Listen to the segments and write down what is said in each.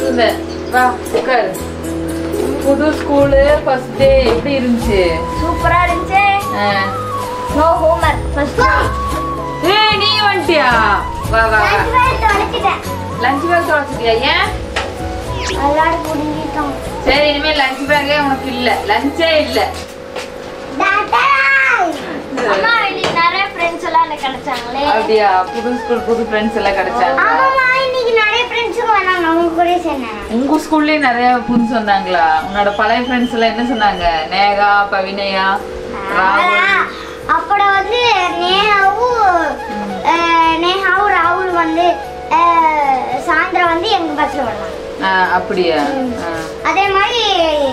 பார்த்துட்டு இருந்தேன் வா உட்காரு புது ஸ்கூலு ஃபர்ஸ்ட் டே எப்படி இருந்துச்சு சூப்பரா இருந்துச்சு ஆ. நோ ஹோம்வொர்க் ஃபர்ஸ்ட் ஏய் நீ வந்துட்டியா வா வா வா தொலைச்சிட்டேன் லஞ்ச் பேக் தொலைச்சிட்டியா ஏன் எல்லாரும் புரிஞ்சிட்டோம் சரி இனிமேல் லஞ்ச் பேக்கே உனக்கு இல்ல லஞ்சே இல்ல அம்மா இன்னைக்கு நிறைய ஃப்ரெண்ட்ஸ் எல்லாம் எனக்கு கிடைச்சாங்களே அப்படியா புது ஸ்கூல் புது ஃப்ரெண்ட்ஸ் எல்லாம் கிடைச்சாங்க ஆமாம்மா இன்னைக்கு நிறைய ஃப்ரெண்ட்ஸும் வந்தாங்க அவங்க கூட சேர்ந்தேன் உங்க ஸ்கூல்லயே நிறைய புதுசு வந்தாங்களா உன்னோட பழைய ஃப்ரெண்ட்ஸ் எல்லாம் என்ன சொன்னாங்க நேகா பவினயா ராகுல் அப்புறம் வந்து நேஹாவும் அஹ், நேஹாவும் ராகுல் வந்து அஹ், சாயந்தரம் வந்து எங்க பஸ்ல வருவாங்க ஆ, அப்படியா ஆ. அதே மாதிரி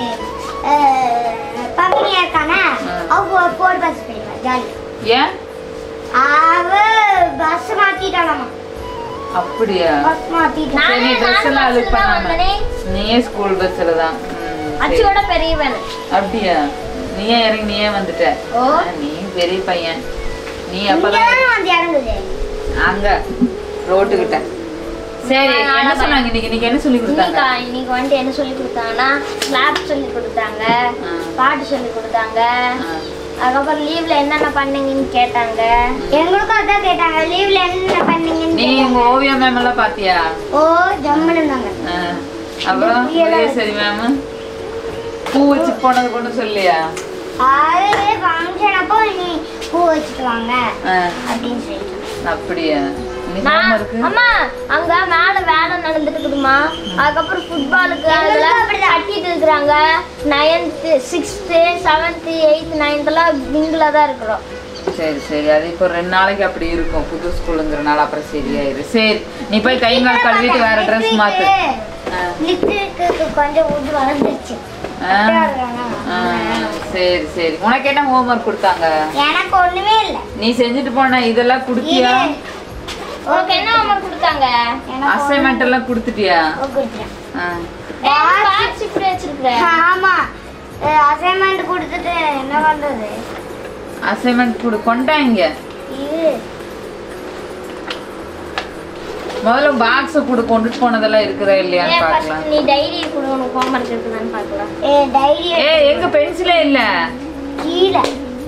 அஹ், பவினியா இருக்கானே ம். அவங்க போர் பஸ் போயிடுவா ஜாலி ஏன் அவ பஸ் மாத்திட்டானாமா அப்படியா பஸ் மாத்திட்டான் சரி ட்ரெஸ் எல்லாம் அழுக்கு பண்ணாம நீயே ஸ்கூல் பஸ்ல தான் ம், சரி. அச்சியோட பெரியவன் அப்படியா நீயே இறங்கி நீயே வந்துட்ட ஓ. ஆ, நீ பெரிய பையன் நீ அப்பதான் இங்கதான் வந்து இறங்குது அங்க ரோட்டுக்கிட்ட சரி என்ன சொன்னாங்க இன்னைக்கு இன்னைக்கு என்ன சொல்லி கொடுத்தாங்க இன்னைக்கா இன்னைக்கு வந்துட்டு என்ன சொல்லி கொடுத்தாங்கன்னா ஸ்லாப் சொல்லி கொடுத்தாங்க ஆ. பாட்டு சொல்லி கொடுத்தாங்க ஆ. அதுக்கப்புறம் லீவ்ல என்னென்ன பண்ணீங்கன்னு கேட்டாங்க எங்களுக்கும் அதான் கேட்டாங்க லீவ்ல என்னென்ன பண்ணீங்கன்னு நீ உங்க ஓவியா மேம் எல்லாம் பாத்தியா ஓ ஜம்முன்னு இருந்தாங்க ஆ. அப்புறம் சரி மேம் பூ வச்சு போனது கொண்டு சொல்லியா அது ஃபங்க்ஷன் அப்போ நீ பூ வச்சுக்குவாங்க ஆ, அப்படின்னு சொல்லிட்டு அப்படியா இன்னைக்கு home work? அம்மா அங்க மேல வேலை நடந்துட்டு இருக்குதுமா அதுக்கப்புறம் ஃபுட்பாலுக்கு அதெல்லாம் கட்டிட்டு இருக்கிறாங்க நைன்த்து சிக்ஸ்த்து செவன்த்து எயித்து நைன்த்துலாம் விங்கில் தான் இருக்கிறோம் சரி சரி அது இப்போ ரெண்டு நாளைக்கு அப்படி இருக்கும் புது ஸ்கூலுங்கிறனால அப்புறம் சரியாயிரு சரி நீ போய் கை கால் கழுவிட்டு வேற ட்ரெஸ் மாத்து ஆ. லிப்ஸ்டிக்கு கொஞ்சம் உது வளர்ந்துருச்சு ஆ. ஆ, சரி சரி உனக்கு என்ன ஹோம்ஒர்க் கொடுத்தாங்க எனக்கு ஒண்ணுமே இல்லை நீ செஞ்சுட்டு போன இதெல்லாம் கொடுத்தியா உனக்கு என்ன ஹோம்ஒர்க் கொடுத்தாங்க அசைன்மெண்ட் எல்லாம் கொடுத்துட்டியா கொடுத்துட்டேன் ஆ. பாக்ஸ் இப்படி வச்சிருக்கிறேன் ஆமா அசைன்மெண்ட் கொடுத்துட்டு என்ன பண்றது அசைன்மெண்ட் கொடு கொண்டாங்க இது முதல்ல பாக்ஸ கொடு கொண்டுட்டு போனதெல்லாம் இருக்குதா இல்லையான்னு ஏன் பார்க்கலாம் first நீ டைரி கொடு உனக்கு ஹோம்ஒர்க் இருக்குதான்னு பார்க்கலாம் ஏ டைரி ஏ எங்க பென்சிலே இல்ல கீழே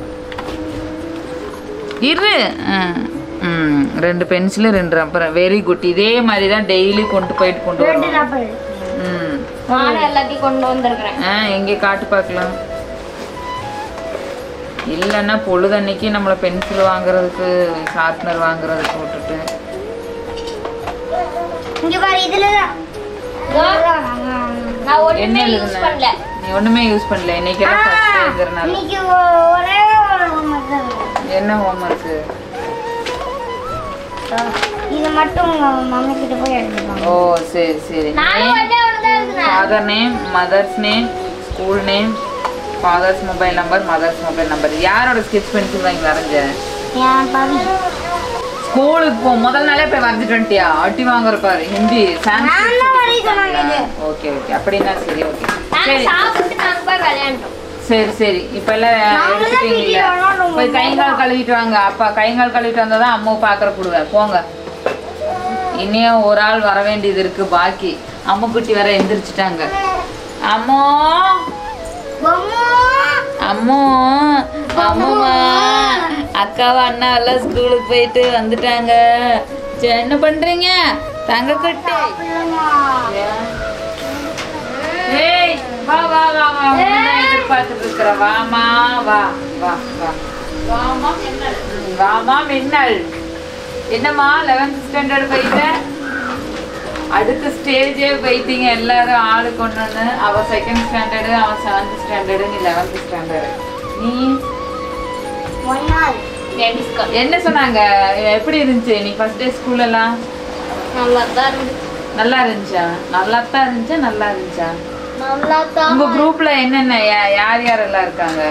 இரு ஆ. ம் ரெண்டு பென்சிலு ரெண்டு ரப்பர் வெரி குட் இதே மாதிரி தான் டெய்லி கொண்டு போயிட்டு கொண்டு ரெண்டு வரணும் ரப்பர் ம் நானும் எல்லாத்தையும் கொண்டு வந்திருக்கிறேன் ஆ எங்கே காட்டு பார்க்கலாம் இல்லைன்னா பொழுதன்னைக்கு நம்மளை பென்சில் வாங்குறதுக்கு ஷார்ப்னர் வாங்குறதுக்கு விட்டுட்டு இங்க பாரு இதுல தான் நான் ஒண்ணுமே என்ன யூஸ் எழுதுன பண்ணல நீ ஒண்ணுமே யூஸ் பண்ணல இன்னைக்கு எல்லாம் ஃபர்ஸ்ட் டேங்கிறனால இன்னைக்கு ஒ- ஒரே ஒரு homework தான் இருக்கு. என்ன ஹோம்ஒர்க்கு இது மட்டும் உங்க மம்மி கிட்ட போய் எடுத்துப்பாங்க ஓ சரி சரி நானும் ஒண்ணே ஒண்ணு தான் எழுதுனேன் father name mother's name school name father's mobile number mother's mobile number யாரோட ஸ்கெட்ச் பென்சில் வாங்கி வரைஞ்ச என் பவி ஸ்கூலுக்கு போ முதல் நாளே போய் வரைஞ்சிட்டு வந்துட்டியா அட்டி வாங்குற பாரு ஹிந்தி நான் தான் வரைய சொன்னாங்க இது. ஓகே ஓகே அப்படின்னா சரி ஓகே நாங்க சரி சாப்பிட்டு நாங்க போய் விளையாண்டோம் சரி சரி இப்ப எல்லாம் நாங்களும் தான் எடுத்துட்டீங்களா வீட்டுல விளையாடுவோம். போய் கை கால் கழுவிட்டு வாங்க அப்பா கை கால் கழுவிட்டு வந்தா தான் அம்மாவை பாக்குற கொடுவேன் போங்க இன்னும் ஒரு ஆள் வர வேண்டியது இருக்கு பாக்கி அம்முக்குட்டி வர எந்திரிச்சிட்டாங்க அம்மோ அம்மோ அம்முமா அக்காவும் அண்ணா எல்லாம் ஸ்கூலுக்கு போயிட்டு வந்துட்டாங்க சரி, என்ன பண்றீங்க தங்க கட்டு ஏய் வா வா வா வா உன்னை எதிர்பார்த்துட்டு இருக்கிற வாமா வா வா வா வாமா மின்னல் ம், வாமா மின்னல் என்னம்மா லெவன்த் ஸ்டாண்டர்ட் போயிட்ட அடுத்த ஸ்டேஜே போயிட்டீங்க எல்லாரும் ஆளு கொண்டு வந்து அவ செகண்ட் ஸ்டாண்டர்டு அவன் செவன்த் ஸ்டாண்டர்டு நீ லெவன்த் ஸ்டாண்டர்டு நீ ஒரு நாள் பேபி ஸ்கூல் என்ன சொன்னாங்க எப்படி இருந்துச்சு நீ ஃபர்ஸ்ட் டே ஸ்கூல் எல்லாம் நல்லா தான் இருந்துச்சு நல்லா இருந்துச்சா நல்லா தான் இருந்துச்சா நல்லா இருந்துச்சா நல்லா தான் உங்க குரூப்ல என்னென்ன யா- யார் யாரெல்லாம் இருக்காங்க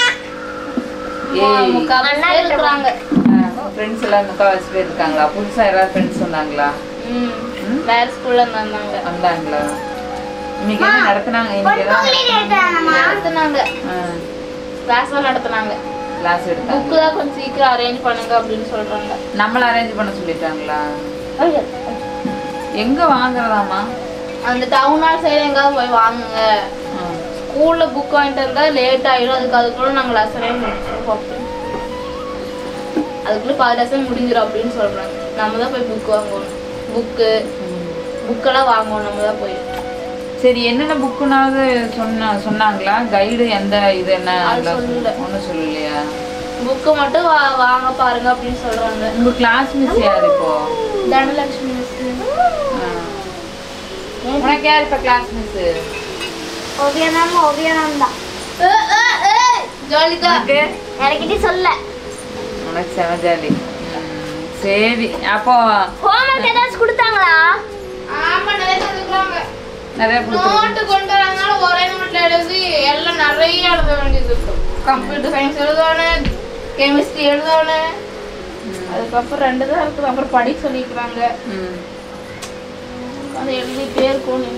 ஏய் அண்ணா இருக்கிறாங்க ஃப்ரெண்ட்ஸ் எல்லாம் முக்கால்வாசி பேர் இருக்காங்களா புதுசா யாராவது ஃப்ரெண்ட்ஸ் வந்தாங்களா ம்? வேற ஸ்கூல்ல இருந்தாங்க வந்தாங்களா இன்னைக்கு என்ன நடத்துனாங்க இன்னைக்கு ஏதாவது நடத்துனாங்க கிளாஸ் நடத்துனாங்க கிளாஸ் எடுத்தாங்க புக்கு தான் கொஞ்சம் சீக்கிரம் அரேஞ்ச் பண்ணுங்க அப்படின்னு சொல்றாங்க நம்மள அரேஞ்ச் பண்ண சொல்லிட்டாங்களா எங்க வாங்குறதாமா அந்த டவுன் ஹால் சைடு எங்காவது போய் வாங்குங்க ம். ஸ்கூல்ல புக் வாங்கிட்டு வந்தா லேட் ஆயிடும் அதுக்கு அதுக்குள்ள நாங்க லெசனே முடிச்சிருவோம் அதுக்குள்ள பாதி லெசன் முடிஞ்சிடும் அப்படின்னு சொல்றாங்க நம்ம தான் போய் புக் வாங்குவோம் புக்கு புக்கெல்லாம் வாங்குவோம் நம்ம தான் போய் சரி என்னென்ன புக்குனாவது சொன்ன சொன்னாங்களா கைடு எந்த இது என்ன அது சொல்லல. ஒன்றும் சொல்லலையா புக்கு மட்டும் வா- வாங்க பாருங்க அப்படின்னு சொல்றாங்க உங்க கிளாஸ் மிஸ் யார் இப்போ தனலட்சுமி மிஸ் ஆ. உனக்கு யார் இப்போ class miss Oviya ma'am Oviya ma'am தான் ஜாலிதா உனக்கு எனக்கிட்ட சொல்ல உனக்கு செமஜாலி சரி அப்போ ஹோம்ஒர்க் ஏதாச்சும் கொடுத்தாங்களா ஆமா நிறைய தந்துக்கிறாங்க நிறைய கொடுத்துருக்கோம் நோட்டு கொண்டு வரனால ஒரே நோட்ல எழுதி எல்லாம் நிறைய எழுத வேண்டியது இருக்கும் கம்ப்யூட்டர் சயின்ஸ் எழுதணும் கெமிஸ்ட்ரி எழுதணும் அதுக்கப்புறம் ரெண்டு தான் இருக்குது அப்புறம் படிக்க சொல்லிக்கிறாங்க ம் அதை எழுதிட்டே இருக்கணும்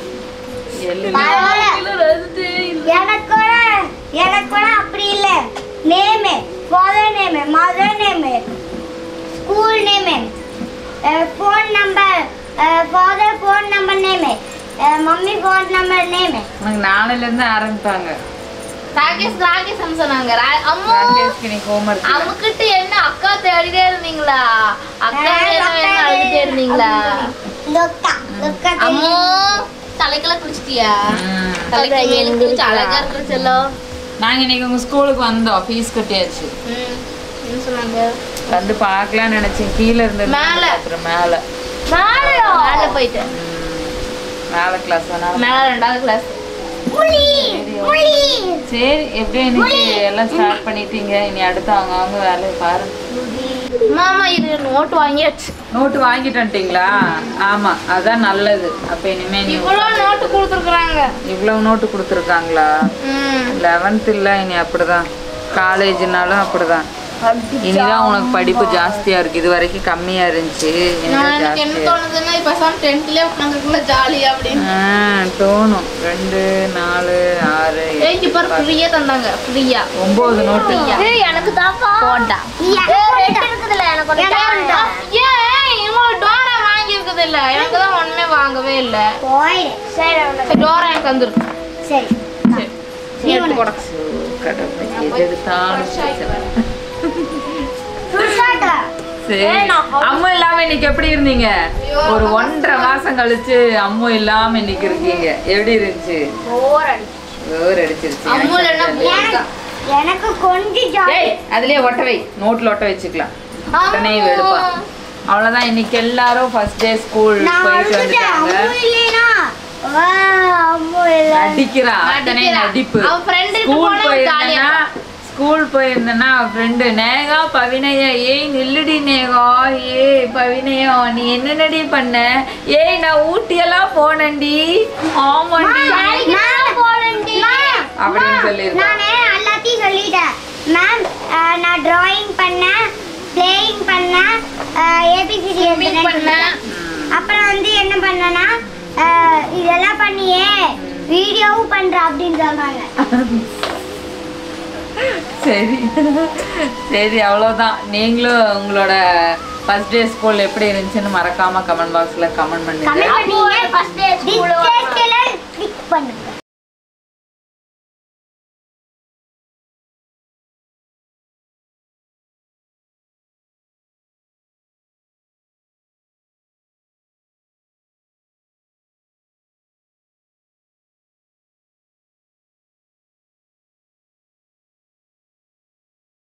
எல்லாம் எழுதிட்டே எனக்கு கூட எனக்கு கூட அப்படி இல்ல name father name mother name school name phone number father phone number name mummy phone number name உனக்கு நாளையில இருந்து ஆரம்பிப்பாங்க ராகேஷ் ராகேஷ் சொன்னாங்க ரா- அம்மா ராகேஷ்க்கு நீ ஹோம்ஒர்க் அம்முக்கிட்ட என்ன அக்கா தேடிட்டே இருந்தீங்களா அக்கா வேணும் வேணும் அழுதுட்டே இருந்தீங்களா லொக்கா லொக்கா அம்மோ தலைக்கெல்லாம் குளிச்சிட்டியா தலைக்கு மேல குளிச்சு அழகா இருக்கிற செல்லம் நாங்க இன்னைக்கு உங்க ஸ்கூலுக்கு வந்தோம் ஃபீஸ் கட்டியாச்சு ம், என்ன சொன்னாங்க வந்து பார்க்கலாம்னு நினைச்சேன் கீழே இருந்து மேல. அப்புறம் மேல மேல போயிட்டேன் மேல கிளாஸ் வேணாலும் மேல ரெண்டாவது கிளாஸ் சரி எப்படியும் இன்னைக்கு எல்லாம் ஸ்டார்ட் பண்ணிட்டீங்க இனி அடுத்து அவங்க அவங்க வேலையை பாருங்க மாமா இது நோட்டு வாங்கியாச்சு நோட்டு வாங்கிட்டு வந்துட்டீங்களா ஆமா அதான் நல்லது அப்ப இனிமே நீ இவ்வளவு நோட்டு கொடுத்துருக்குறாங்க இவ்வளவு நோட்டு கொடுத்துருக்காங்களா ம் லெவன்த் இல்ல இனி அப்படிதான் காலேஜ்னாலும் அப்படிதான் இனிதான் உனக்கு படிப்பு ஜாஸ்தியா இருக்கு இது வரைக்கும் கம்மியா இருந்துச்சு நான் இனிதான் எனக்கு என்ன ஜாஸ்தியா தோணுதுன்னா இப்ப சார் டென்த்லயே உட்காந்துருக்குள்ள ஜாலியா அப்படின்னு ஆ, தோணும் ரெண்டு நாலு ஆறு எட்டு, ஏய் இப்ப ஃப்ரீயா தந்தாங்க ஃப்ரீயா ஒன்பது நோட்டு எனக்கு தாப்பா போண்டா ரெண்டு இருக்குதுல எனக்கு ஒண்ணு தாங்க. ஏன் இவன் டோரா வாங்கி இருக்குது இல்ல எனக்கு தான் ஒண்ணுமே வாங்கவே இல்ல போயிடு சரி அவனுக்கு. சரி, டோரா எனக்கு வந்துருக்கு சரி சரி நீ எடுத்து போட சோ, கடவுளே, எது எடுத்தாலும் பிரச்சனை. புதுசாட்டா சரி அம்மா இல்லாம இன்னைக்கு எப்படி இருந்தீங்க ஒரு ஒன்றரை மாசம் கழிச்சு அம்மு இல்லாம இன்னைக்கு இருக்கீங்க எப்படி இருந்துச்சு போர் அடிச்சு போர் அடிச்சிருச்சு அம்முல என்ன போட்டா எனக்கு கொஞ்சம் ஜாலி ஏய் அதுலயே ஒட்ட வை நோட்ல ஒட்ட வச்சுக்கலாம் உடனே அம்மு. எடுப்பான் அவ்வளவுதான் இன்னைக்கு எல்லாரும் ஃபர்ஸ்ட் டே ஸ்கூல் நான் போயிட்டு அழுதுட்டேன் வந்துட்டாங்க அம்மு இல்லைனா வா அம்மு இல்லை நடிக்கிறா அத்தனை நடிக்கிறா. நடிப்பு அவ friend கிட்ட ஸ்கூல் போனா போயிருந்தேன்னா ஸ்கூல் போயிருந்தேன்னா ஃப்ரெண்டு நேகா பவினயா ஏய் நில்லுடி நேகா ஏய் பவினயா நீ என்னடி பண்ண ஏய் நான் ஊட்டியெல்லாம் போனேன்டி ஆமாண்டி போலண்டி அப்படின்னு சொல்லியிருக்கான் நானே எல்லாத்தையும் சொல்லிட்டேன் மேம் நான் டிராயிங் பண்ணேன் பிளேயிங் பண்ணேன் ஏபிசிடி Swimming பண்ணேன். அப்புறம் வந்து என்ன பண்ணேன்னா அஹ், இதெல்லாம் பண்ணியே வீடியோவும் பண்ற அப்படின்னு சொல்றாங்க சரி சரி அவ்வளோதான் நீங்களும் உங்களோட ஃபர்ஸ்ட் டே ஸ்கூல் எப்படி இருந்துச்சுன்னு மறக்காம கமெண்ட் பாக்ஸ்ல கமெண்ட் பண்ணுங்க கமெண்ட் பண்ணீங்க ஃபர்ஸ்ட் டே ஸ்கூல் கிளிக் பண்ணுங்க